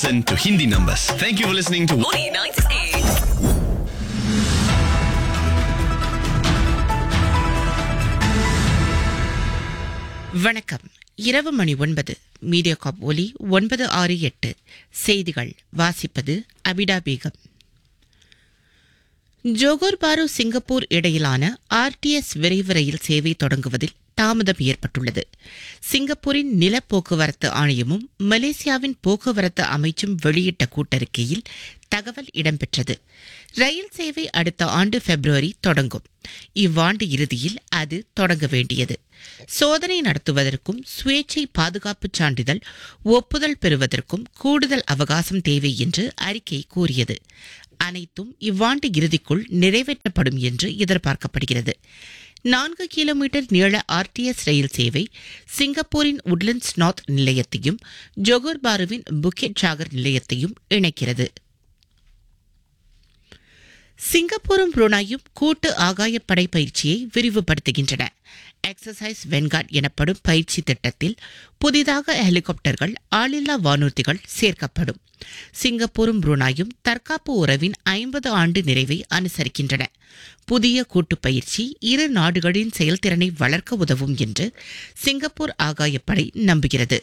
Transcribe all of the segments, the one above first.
Listen to Hindi numbers. Thank you for listening to Morning 98. வணக்கம் இரவு மணி ஒன்பது media காப் ஒலி ஒன்பது ஆறு எட்டு செய்திகள் வாசிப்பது Abida Begum Johor Bahru Singapore இடையிலான ஆர்டிஎஸ் விரைவு ரயில் சேவை தொடங்குவதில் தாமதம் ஏற்பட்டுள்ளது சிங்கப்பூரின் நில போக்குவரத்து ஆணையமும் மலேசியாவின் போக்குவரத்து அமைச்சும் வெளியிட்ட கூட்டறிக்கையில் தகவல் இடம்பெற்றது ரயில் சேவை அடுத்த ஆண்டு பிப்ரவரி தொடங்கும் இவ்வாண்டு இறுதியில் அது தொடங்க வேண்டியது சோதனை நடத்துவதற்கும் சுயேட்சை பாதுகாப்பு சான்றிதழ் ஒப்புதல் பெறுவதற்கும் கூடுதல் அவகாசம் தேவை என்று அறிக்கை கூறியது அனைத்தும் இவ்வாண்டு இறுதிக்குள் நிறைவேற்றப்படும் என்று எதிர்பார்க்கப்படுகிறது நான்கு கிலோமீட்டர் நீள ஆர்டிஎஸ் ரயில் சேவை சிங்கப்பூரின் உட்லண்ட்ஸ் நார்த் நிலையத்தையும் ஜொகூர் பாருவின் புக்கெட் சாகர் நிலையத்தையும் இணைக்கிறது சிங்கப்பூரும் புருனாயும் கூட்டு ஆகாயப்படை பயிற்சியை விரிவுபடுத்துகின்றன எக்ஸசைஸ் வென்கார்ட் எனப்படும் பயிற்சி திட்டத்தில் புதிதாக ஹெலிகாப்டர்கள் ஆளில்லா வானூர்திகள் சேர்க்கப்படும் சிங்கப்பூரும் புருனாயும் தற்காப்பு உறவின் ஐம்பது ஆண்டு நிறைவை அனுசரிக்கின்றன புதிய கூட்டுப் பயிற்சி இரு நாடுகளின் செயல்திறனை வளர்க்க உதவும் என்று சிங்கப்பூர் ஆகாயப்படை நம்புகிறது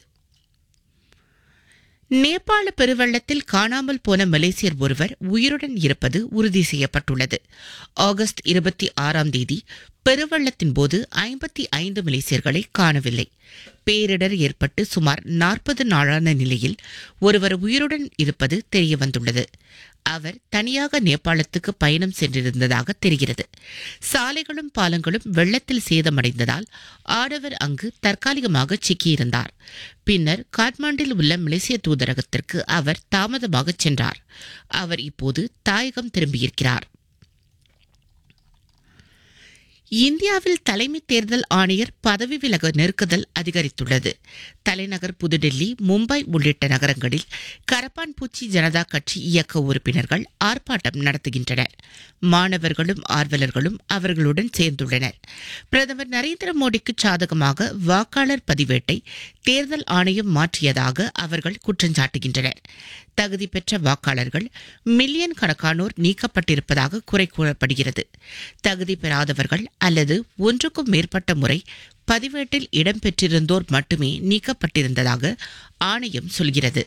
நேபாள பெருவெள்ளத்தில் காணாமல் போன மலேசியர் ஒருவர் உயிருடன் இருப்பது உறுதி செய்யப்பட்டுள்ளது ஆகஸ்ட் இருபத்தி ஆறாம் தேதி பெருவெள்ளத்தின் போது ஐம்பத்தி ஐந்து மலேசியர்களை காணவில்லை பேரிடர் ஏற்பட்டு சுமார் நாற்பது நாளான நிலையில் ஒருவர் உயிருடன் இருப்பது தெரியவந்துள்ளது அவர் தனியாக நேபாளத்துக்கு பயணம் சென்றிருந்ததாக தெரிகிறது சாலைகளும் பாலங்களும் வெள்ளத்தில் சேதமடைந்ததால் ஆடவர் அங்கு தற்காலிகமாக சிக்கியிருந்தார் பின்னர் காட்மாண்டில் உள்ள மலேசிய தூதரகத்திற்கு அவர் தாமதமாக சென்றார் அவர் இப்போது தாயகம் திரும்பியிருக்கிறார் இந்தியாவில் தலைமை தேர்தல் ஆணையர் பதவி விலக நெருக்குதல் அதிகரித்துள்ளது தலைநகர் புதுடெல்லி மும்பை உள்ளிட்ட நகரங்களில் கரப்பான் பூச்சி ஜனதா கட்சி இயக்க உறுப்பினர்கள் ஆர்ப்பாட்டம் நடத்துகின்றனர் மாணவர்களும் ஆர்வலர்களும் அவர்களுடன் சேர்ந்துள்ளனர் பிரதமர் நரேந்திர மோடிக்கு சாதகமாக வாக்காளர் பதிவேட்டை தேர்தல் ஆணையம் மாற்றியதாக அவர்கள் குற்றஞ்சாட்டுகின்றனர் தகுதி பெற்ற வாக்காளர்கள் மில்லியன் கணக்கானோர் நீக்கப்பட்டிருப்பதாக குறை கூறப்படுகிறது தகுதி பெறாதவர்கள் அல்லது ஒன்றுக்கும் மேற்பட்ட முறை பதிவேட்டில் இடம்பெற்றிருந்தோர் மட்டுமே நீக்கப்பட்டிருந்ததாக ஆணையம் சொல்கிறது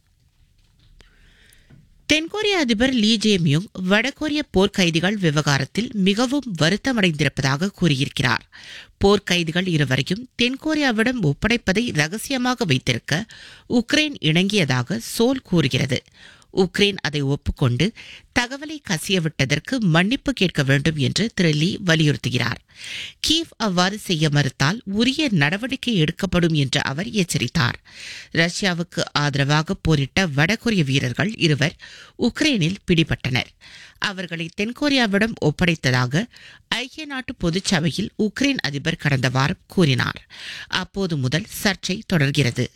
தென்கொரிய அதிபர் லீ ஜே மியூங் வடகொரிய போர்க்கைதிகள் விவகாரத்தில் மிகவும் வருத்தமடைந்திருப்பதாக கூறியிருக்கிறார் போர்க்கைதிகள் இருவரையும் தென்கொரியாவிடம் ஒப்படைப்பதை ரகசியமாக வைத்திருக்க உக்ரைன் இணங்கியதாக சோல் கூறுகிறது உக்ரைன் அதை ஒப்புக்கொண்டு தகவலை கசியவிட்டதற்கு மன்னிப்பு கேட்க வேண்டும் என்று திரு லீ வலியுறுத்துகிறார் கீவ் அவ்வாறு செய்ய மறுத்தால் உரிய நடவடிக்கை எடுக்கப்படும் என்று அவர் எச்சரித்தார் ரஷ்யாவுக்கு ஆதரவாக போரிட்ட வடகொரிய வீரர்கள் இருவர் உக்ரைனில் பிடிபட்டனர் அவர்களை தென்கொரியாவிடம் ஒப்படைத்ததாக ஐக்கிய நாட்டு பொதுச்சபையில் உக்ரைன் அதிபர் கடந்த வாரம் கூறினார் அப்போது முதல் சர்ச்சை தொடர்கிறது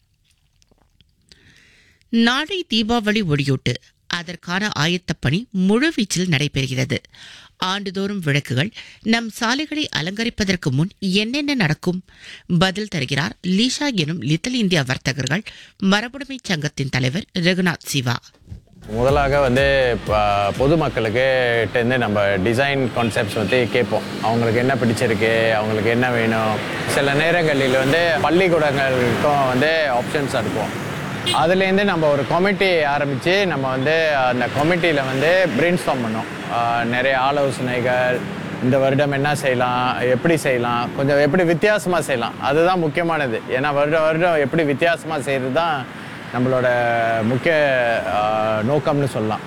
நாளை தீபாவளி ஒளியூட்டு அதற்கான ஆயத்தப் பணி முழுவீச்சில் நடைபெறுகிறது ஆண்டுதோறும் விளக்குகள் நம் சாலைகளை அலங்கரிப்பதற்கு முன் என்னென்ன நடக்கும் பதில் தருகிறார் லீஷா எனும் லிட்டில் இந்தியா வர்த்தகர்கள் மரபுடைமை சங்கத்தின் தலைவர் ரகுநாத் சிவா முதலாக வந்து ப- பொதுமக்களுக்கு இருந்து நம்ம டிசைன் கான்செப்ட்ஸ் வந்து கேட்போம் அவங்களுக்கு என்ன பிடிச்சிருக்கு அவங்களுக்கு என்ன வேணும் சில நேரங்களில் வந்து பள்ளிக்கூடங்களுக்கும் வந்து ஆப்ஷன்ஸ் அனுப்புவோம் அதுலேருந்து நம்ம ஒரு கமிட்டி ஆரம்பித்து நம்ம வந்து அந்த கமிட்டியில் வந்து பிரெயின் ஸ்டாம் பண்ணோம் ஆஹ் நிறைய ஆலோசனைகள் இந்த வருடம் என்ன செய்யலாம் எப்படி செய்யலாம் கொஞ்சம் எப்படி வித்தியாசமாக செய்யலாம் அதுதான் முக்கியமானது ஏன்னா வருடம் வருடம் எப்படி வித்தியாசமாக செய்கிறது தான் நம்மளோட முக்கிய ஆஹ், நோக்கம்னு சொல்லலாம்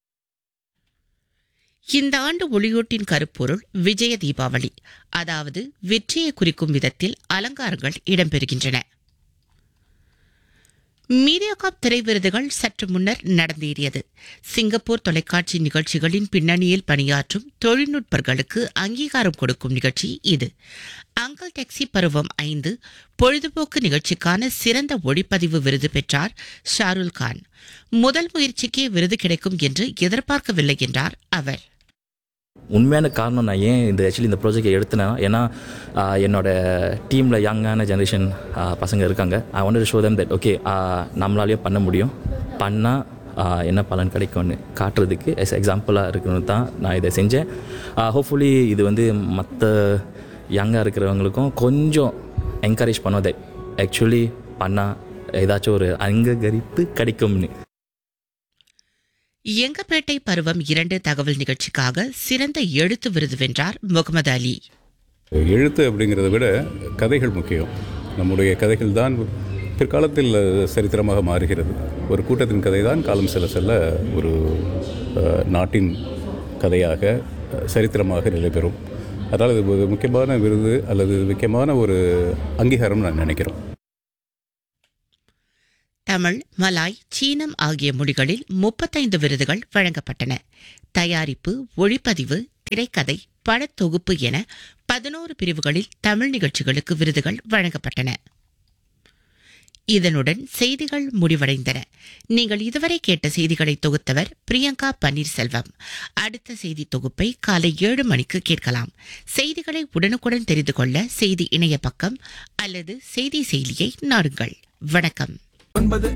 இந்த ஆண்டு ஒளியூட்டின் கருப்பொருள் விஜய தீபாவளி அதாவது வெற்றியை குறிக்கும் விதத்தில் அலங்காரங்கள் இடம்பெறுகின்றன மீடியாகாப் திரை விருதுகள் சற்று முன்னர் நடந்தேறியது சிங்கப்பூர் தொலைக்காட்சி நிகழ்ச்சிகளின் பின்னணியில் பணியாற்றும் தொழில்நுட்பர்களுக்கு அங்கீகாரம் கொடுக்கும் நிகழ்ச்சி இது அங்கல் டாக்ஸி பருவம் ஐந்து பொழுதுபோக்கு நிகழ்ச்சிக்கான சிறந்த ஒளிப்பதிவு விருது பெற்றார் ஷாருல் கான் முதல் முயற்சிக்கே விருது கிடைக்கும் என்று எதிர்பார்க்கவில்லை என்றார் அவர் உண்மையான காரணம் நான் ஏன் இந்த ஆக்சுவலி இந்த ப்ராஜெக்ட் எடுத்தேன்னா ஏன்னா ஆஹ், என்னோட டீமில் யங்கான ஜென்ரேஷன் பசங்க இருக்காங்க I want show them that okay நம்மளாலேயும் பண்ண முடியும் பண்ணால் என்ன பலன் கிடைக்கும்னு காட்டுறதுக்கு எஸ் எக்ஸாம்பிளாக இருக்கணும் தான் நான் இதை செஞ்சேன் ஹோப்ஃபுல்லி இது வந்து மற்ற யங்காக இருக்கிறவங்களுக்கும் கொஞ்சம் என்கரேஜ் பண்ணோம் தட் ஆக்சுவலி பண்ணால் ஏதாச்சும் ஒரு அங்ககரிப்பு கிடைக்கும்னு எங்கப்பேட்டை பருவம் இரண்டு தகவல் நிகழ்ச்சிக்காக சிறந்த எழுத்து விருது வென்றார் முகமது அலி எழுத்து அப்படிங்கிறத விட கதைகள் முக்கியம் நம்முடைய கதைகள் தான் பிற்காலத்தில் சரித்திரமாக மாறுகிறது ஒரு கூட்டத்தின் கதை தான் காலம் செல்ல செல்ல ஒரு அஹ், நாட்டின் கதையாக அஹ், சரித்திரமாக நிலை பெறும் அதனால் இது ஒரு முக்கியமான விருது அல்லது முக்கியமான ஒரு அங்கீகாரம் நான் நினைக்கிறோம் தமிழ் மலாய் சீனம் ஆகிய மொழிகளில் முப்பத்தைந்து விருதுகள் வழங்கப்பட்டன தயாரிப்பு ஒளிப்பதிவு திரைக்கதை படத்தொகுப்பு என பதினோரு பிரிவுகளில் தமிழ் நிகழ்ச்சிகளுக்கு விருதுகள் வழங்கப்பட்டன இதனுடன் செய்திகள் முடிவடைந்தன நீங்கள் இதுவரை கேட்ட செய்திகளை தொகுத்தவர் பிரியங்கா பன்னீர்செல்வம் அடுத்த செய்தி தொகுப்பை காலை ஏழு மணிக்கு கேட்கலாம் செய்திகளை உடனுக்குடன் தெரிந்து கொள்ள செய்தி இணைய பக்கம் அல்லது செய்தி செயலியை நாடுங்கள் வணக்கம் ஒன்பது